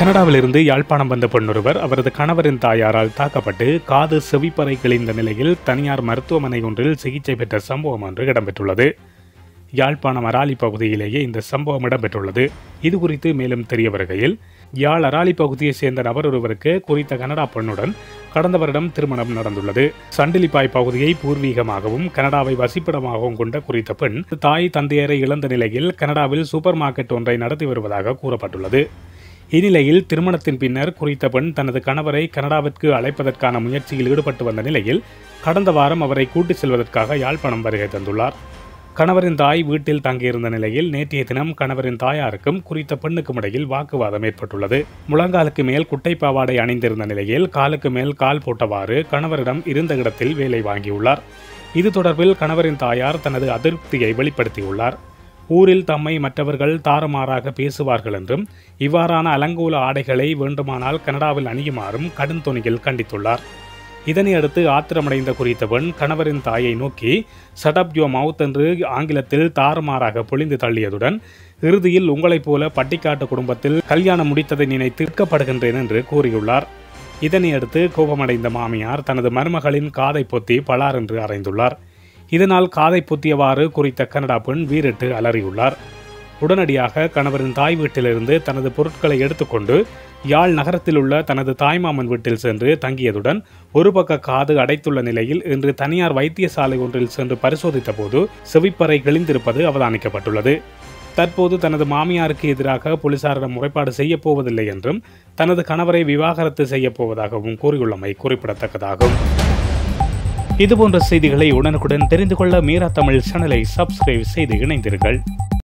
கனடாவிலிருந்து யாழ்ப்பாணம் வந்த பெண்ணொருவர் அவரது கணவரின் தாயாரால் தாக்கப்பட்டு காது செவிப்பறை கிழிந்த நிலையில் தனியார் மருத்துவமனை ஒன்றில் சிகிச்சை பெற்ற சம்பவம் ஒன்று இடம்பெற்றுள்ளது யாழ்ப்பாணம் அராலி பகுதியிலேயே இந்த சம்பவம் இடம்பெற்றுள்ளது இது குறித்து மேலும் தெரிய வருகையில் யாழ் அராலி பகுதியைச் சேர்ந்த நபர் ஒருவருக்கு குறித்த கனடா பெண்ணுடன் கடந்த வருடம் திருமணம் நடந்துள்ளது சண்டிலிப்பாய் பகுதியை பூர்வீகமாகவும் கனடாவை வசிப்பிடமாகவும் கொண்ட குறித்த பெண் தாய் தந்தையரை இழந்த நிலையில் கனடாவில் சூப்பர் மார்க்கெட் ஒன்றை நடத்தி வருவதாக கூறப்பட்டுள்ளது இந்நிலையில் திருமணத்தின் பின்னர் குறித்த பெண் தனது கணவரை கனடாவிற்கு அழைப்பதற்கான முயற்சியில் ஈடுபட்டு வந்த நிலையில் கடந்த வாரம் அவரை கூட்டிச் செல்வதற்காக யாழ்ப்பாணம் வருகை தந்துள்ளார் கணவரின் தாய் வீட்டில் தங்கியிருந்த நிலையில் நேற்றைய தினம் கணவரின் தாயாருக்கும் குறித்த பெண்ணுக்கும் இடையில் வாக்குவாதம் ஏற்பட்டுள்ளது முழங்காலுக்கு மேல் குட்டை பாவாடை அணிந்திருந்த நிலையில் காலுக்கு மேல் கால் போட்டவாறு கணவரிடம் இருந்த இடத்தில் வேலை வாங்கியுள்ளார் இது தொடர்பில் கணவரின் தாயார் தனது அதிருப்தியை வெளிப்படுத்தியுள்ளார் ஊரில் தம்மை மற்றவர்கள் தாறுமாறாக பேசுவார்கள் என்றும் இவ்வாறான அலங்கோல ஆடைகளை வேண்டுமானால் கனடாவில் அணியுமாறும் கடும் தொனியில் கண்டித்துள்ளார் இதனை அடுத்து ஆத்திரமடைந்த குறித்த பெண் கணவரின் தாயை நோக்கி சடப் யோ மவுத் என்று ஆங்கிலத்தில் தாறுமாறாக பொழிந்து தள்ளியதுடன் இறுதியில் உங்களைப் போல பட்டிக்காட்டு குடும்பத்தில் கல்யாணம் முடித்ததை நினைத்து திர்க்கப்படுகின்றேன் என்று கூறியுள்ளார் இதனை அடுத்து கோபமடைந்த மாமியார் தனது மருமகளின் காதை பொத்தி பலார் என்று அறைந்துள்ளார் இதனால் காதை பொத்தியவாறு குறித்த கனடா பெண் வீரிட்டு அலறியுள்ளார் உடனடியாக கணவரின் தாய் வீட்டிலிருந்து தனது பொருட்களை எடுத்துக்கொண்டு யாழ் நகரத்தில் உள்ள தனது தாய்மாமன் வீட்டில் சென்று தங்கியதுடன் ஒரு பக்க காது அடைத்துள்ள நிலையில் இன்று தனியார் வைத்தியசாலை ஒன்றில் சென்று பரிசோதித்த போது செவிப்பறை கிழிந்திருப்பது அவதானிக்கப்பட்டுள்ளது தற்போது தனது மாமியாருக்கு எதிராக போலீசாரிடம் முறைப்பாடு செய்யப் போவதில்லை என்றும் தனது கணவரை விவாகரத்து செய்யப் போவதாகவும் கூறியுள்ளமை குறிப்பிடத்தக்கதாகும் இதுபோன்ற செய்திகளை உடனுக்குடன் தெரிந்து கொள்ள மீரா தமிழ் சேனலை சப்ஸ்கிரைப் செய்து இணைந்தீர்கள்